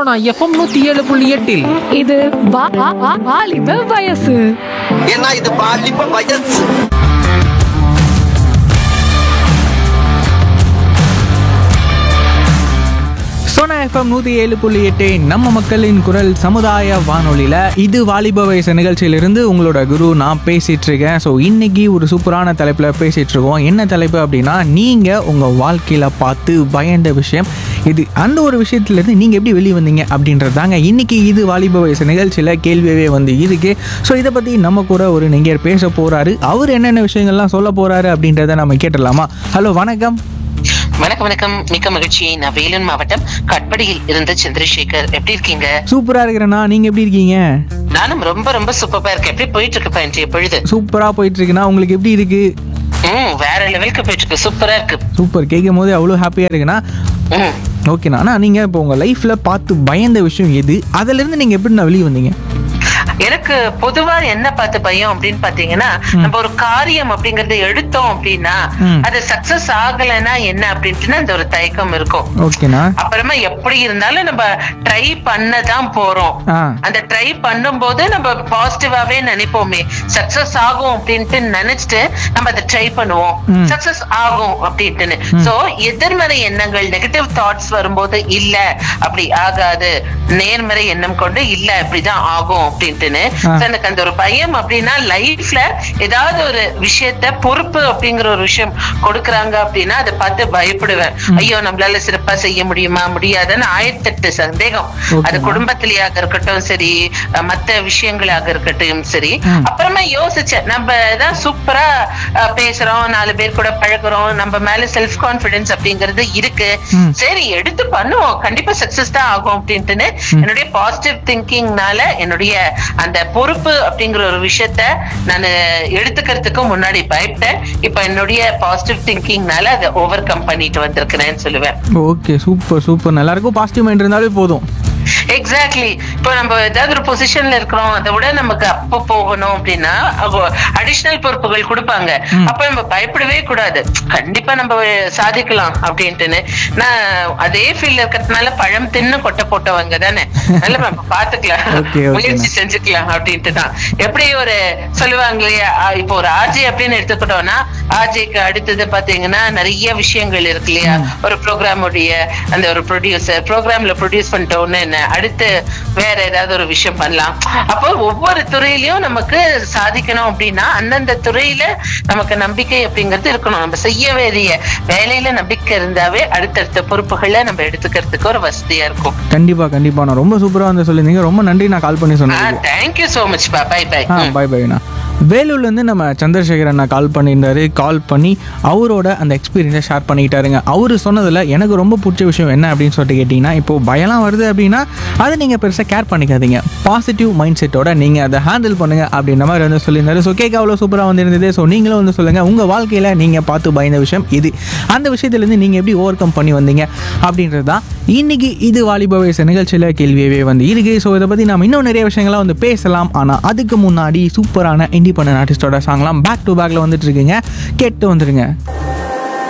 Sona FM நூத்தி ஏழு புள்ளி எட்டில் இது வா- வா- வா- வாலிப வயசு ஏன்னா இது பாலிப்ப வயசு சோனா எஃப்எம் நூற்றி ஏழு புள்ளி எட்டு நம்ம மக்களின் குரல் சமுதாய வானொலியில் இது வாலிப வயசு நிகழ்ச்சியிலிருந்து உங்களோட குரு நான் பேசிகிட்டு இருக்கேன் ஸோ இன்னைக்கு ஒரு சூப்பரான தலைப்பில் பேசிகிட்டு இருக்கோம் என்ன தலைப்பு அப்படின்னா நீங்கள் உங்கள் வாழ்க்கையில் பார்த்து பயந்த விஷயம் இது அந்த ஒரு விஷயத்துலேருந்து நீங்கள் எப்படி வெளியே வந்தீங்க அப்படின்றது தாங்க இன்னைக்கு இது வாலிப வயசு நிகழ்ச்சியில் கேள்வியவே வந்து இருக்கு ஸோ இதை பற்றி நம்ம கூட ஒரு நெங்கர் பேச போகிறாரு அவர் என்னென்ன விஷயங்கள்லாம் சொல்ல போகிறாரு அப்படின்றத நம்ம கேட்டுடலாமா ஹலோ வணக்கம் வணக்கம் வணக்கம் மிக்க மகிழ்ச்சி நான் வேலூர் மாவட்டம் கட்படியில் இருந்து சந்திரசேகர் எப்படி இருக்கீங்க சூப்பராக இருக்கிறேண்ணா நீங்கள் எப்படி இருக்கீங்க நானும் ரொம்ப ரொம்ப சூப்பரா இருக்கேன் எப்படி போயிட்டு இருக்குப்பா இன்றைய பொழுது சூப்பரா போயிட்டு இருக்குண்ணா உங்களுக்கு எப்படி இருக்கு ம் வேற லெவலுக்கு போயிட்டு இருக்கு சூப்பரா இருக்கு சூப்பர் கேட்கும் போது அவ்வளோ ஹாப்பியா இருக்குண்ணா ம் ஓகேண்ணா அண்ணா நீங்க இப்போ உங்க லைஃப்ல பார்த்து பயந்த விஷயம் எது அதுல இருந்து நீங்க எப்படி நான் வெளியே வந்தீங்க எனக்கு பொதுவா என்ன பார்த்து பயம் அப்படின்னு பாத்தீங்கன்னா நம்ம ஒரு காரியம் அப்படிங்கறத எடுத்தோம் அப்படின்னா ம். அது சக்சஸ் ஆகலைன்னா என்ன அப்படின்ட்டு அந்த ஒரு தயக்கம் இருக்கும் ஓகேண்ணா அப்புறமா எப்படி இருந்தாலும் நம்ம ட்ரை பண்ண தான் போறோம் ஆ அந்த ட்ரை பண்ணும்போது நம்ம பாசிட்டிவாவே நினைப்போமே சக்சஸ் ஆகும் அப்படின்ட்டு நினைச்சிட்டு நம்ம அதை ட்ரை பண்ணுவோம் ம். சக்சஸ் ஆகும் அப்படின்ட்டுன்னு சோ எதிர்மறை எண்ணங்கள் நெகட்டிவ் தாட்ஸ் வரும்போது இல்ல அப்படி ஆகாது நேர்மறை எண்ணம் கொண்டு இல்ல இப்படிதான் ஆகும் அப்படின்ட்டுன்னு ஆ. So, எனக்கு அந்த ஒரு பயம் அப்படின்னா லைஃப்ல ஏதாவது ஒரு விஷயத்த பொறுப்பு அப்படிங்கிற ஒரு விஷயம் கொடுக்கறாங்க அப்படின்னா அதை பார்த்து பயப்படுவேன் ஐயோ நம்மளால சிறப்பா செய்ய முடியுமா முடியாதுன்னு ஆயிரத்தெட்டு சந்தேகம் அது Okay. குடும்பத்திலேயாக இருக்கட்டும் சரி அஹ் மத்த விஷயங்களாக இருக்கட்டும் சரி ம். அப்புறமா யோசிச்சேன் நம்ம தான் சூப்பரா அஹ், பேசுறோம் நாலு பேர் கூட பழகுறோம் நம்ம மேல செல்ஃப் கான்பிடன்ஸ் அப்படிங்கிறது இருக்கு ம். சரி எடுத்து பண்ணுவோம் கண்டிப்பா சக்சஸ் தான் ஆகும் அப்படின்ட்டுன்னு என்னுடைய பாசிட்டிவ் திங்கிங்னால என்னுடைய அந்த பொறுப்பு அப்படிங்கிற ஒரு விஷயத்த நான் எடுத்துக்கிறதுக்கு முன்னாடி பயப்பட்டேன் இப்ப என்னுடைய பாசிட்டிவ் திங்கிங்னால அதை ஓவர் கம் பண்ணிட்டு வந்திருக்கிறேன்னு சொல்லுவேன் ஓகே சூப்பர் சூப்பர் நல்லா இருக்கும் பாசிட்டிவ் மைண்ட் இருந்தாலே போதும் எக்ஸாக்ட்லி இப்போ நம்ம ஏதாவது ஒரு பொசிஷன்ல இருக்கிறோம் அதை விட நமக்கு அப்ப போகணும் அப்படின்னா அடிஷனல் பொறுப்புகள் கொடுப்பாங்க அப்ப நம்ம பயப்படவே கூடாது கண்டிப்பா நம்ம சாதிக்கலாம் அப்படின்ட்டுன்னு நான் அதே ஃபீல்ட்ல இருக்கிறதுனால பழம் தின்னு கொட்டை போட்டவங்க தானே நல்ல நம்ம பாத்துக்கலாம் Okay, okay. முயற்சி செஞ்சுக்கலாம் அப்படின்ட்டு தான் எப்படி ஒரு சொல்லுவாங்க இல்லையா ஆ, இப்போ ஒரு ஆர்ஜே அப்படின்னு எடுத்துக்கிட்டோம்னா ஆர்ஜேக்கு அடுத்தது பாத்தீங்கன்னா நிறைய விஷயங்கள் இருக்கு இல்லையா ஒரு ப்ரோக்ராம் உடைய அந்த ஒரு ப்ரொடியூசர் ப்ரோக்ராம்ல ப்ரொடியூஸ் பண்ணிட்டோன்னு என்ன அடுத்து வேற ஏதாவது ஒரு விஷயம் பண்ணலாம் அப்போ ஒவ்வொரு துறையிலயும் நமக்கு சாதிக்கணும் அப்படின்னா அந்தந்த துறையில நமக்கு நம்பிக்கை அப்படிங்கிறது இருக்கணும் நம்ம செய்ய வேண்டிய வேலையில நம்பிக்கை இருந்தாவே அடுத்தடுத்த பொறுப்புகளை நம்ம எடுத்துக்கிறதுக்கு ஒரு வசதியா இருக்கும் கண்டிப்பா கண்டிப்பா நான் ரொம்ப சூப்பரா வந்து சொல்லியிருந்தீங்க ரொம்ப நன்றி நான் கால் பண்ணி சொன்னேன் தேங்க்யூ சோ மச் பா பை பை ஆ பை பைண்ணா வேலூர்லேருந்து நம்ம சந்திரசேகர் அண்ணா கால் பண்ணியிருந்தாரு கால் பண்ணி அவரோட அந்த எக்ஸ்பீரியன்ஸை ஷேர் பண்ணிக்கிட்டாருங்க அவர் சொன்னதில் எனக்கு ரொம்ப பிடிச்ச விஷயம் என்ன அப்படின்னு சொல்லிட்டு கேட்டிங்கன்னா இப்போது பயம்லாம் வருது அப்படின்னா அதை நீங்கள் பெருசாக கேர் பண்ணிக்காதீங்க பாசிட்டிவ் மைண்ட் செட்டோட நீங்கள் அதை ஹேண்டில் பண்ணுங்கள் அப்படின்ற மாதிரி வந்து சொல்லியிருந்தாரு ஸோ கேட்க அவ்வளோ சூப்பராக வந்திருந்தது ஸோ நீங்களும் வந்து சொல்லுங்கள் உங்கள் வாழ்க்கையில் நீங்கள் பார்த்து பயந்த விஷயம் இது அந்த விஷயத்துலேருந்து நீங்கள் எப்படி ஓவர் கம் பண்ணி வந்தீங்க அப்படின்றது தான் இன்னைக்கு இது வாலிப வயசு நிகழ்ச்சியில் கேள்வியவே வந்து இருக்கு ஸோ இதை பற்றி நம்ம இன்னும் நிறைய விஷயங்கள்லாம் வந்து பேசலாம் ஆனால் அதுக்கு முன்னாடி சூப்பரான இண்டிபெண்டன்ட் ஆர்டிஸ்டோட சாங்லாம் பேக் டு பேக்கில் வந்துட்டு இருக்குங்க கேட்டு வந்துருங்க